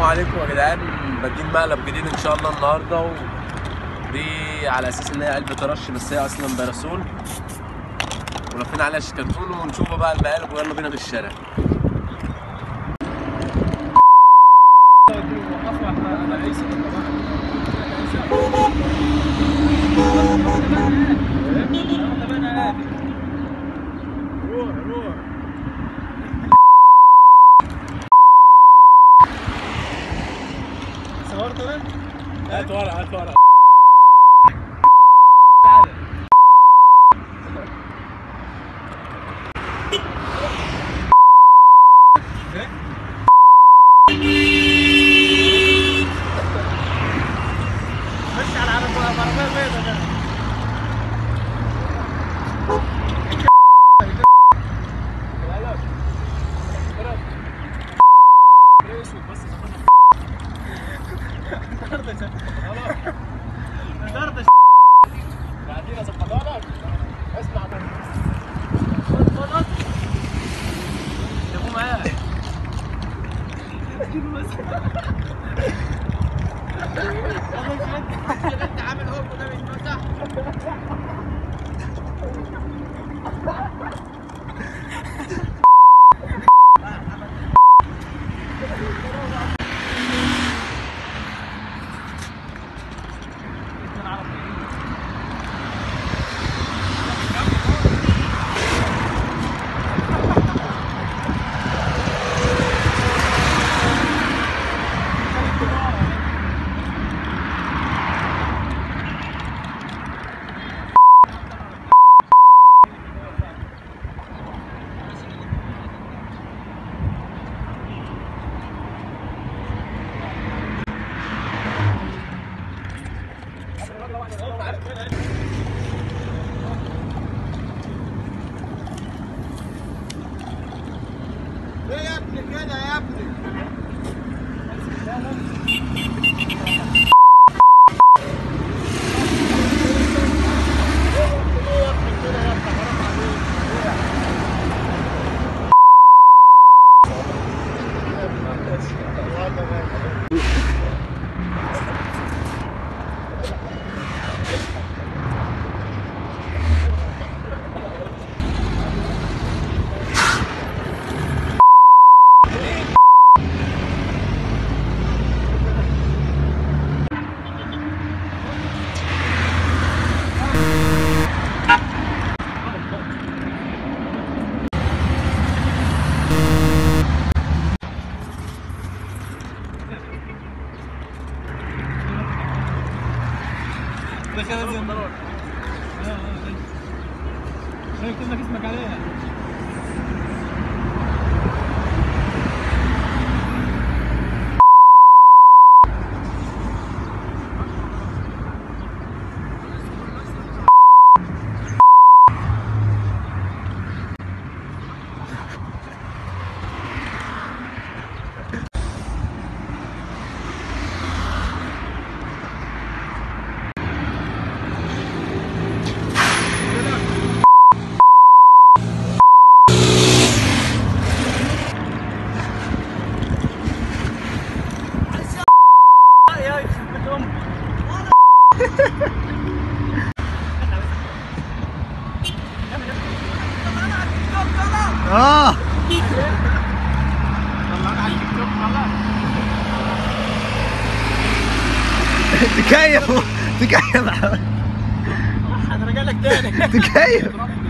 عليكم يا جدعان بادين مقلب جديد ان شاء الله النهارده و... دي على اساس ان هي علبه رش بس هي اصلا باراسول ولفينا عليها شكرتون ونشوف بقى المقالب ويلا بينا في الشارع صورت انا؟ هات ورقه هات ورقه مشي على عربية عربية بيضاء ده دردش بعدين اظبطها لك اسمع جابوه معايا انت عامل هوب وده مش مسح ايه يا ابني كده يا ابني ده كده زي النار يكتب لك اسمك عليها يا يخرب امك اه طلعت على التيك توك خلاص تكيف تكيف انا رجع لك تاني تكيف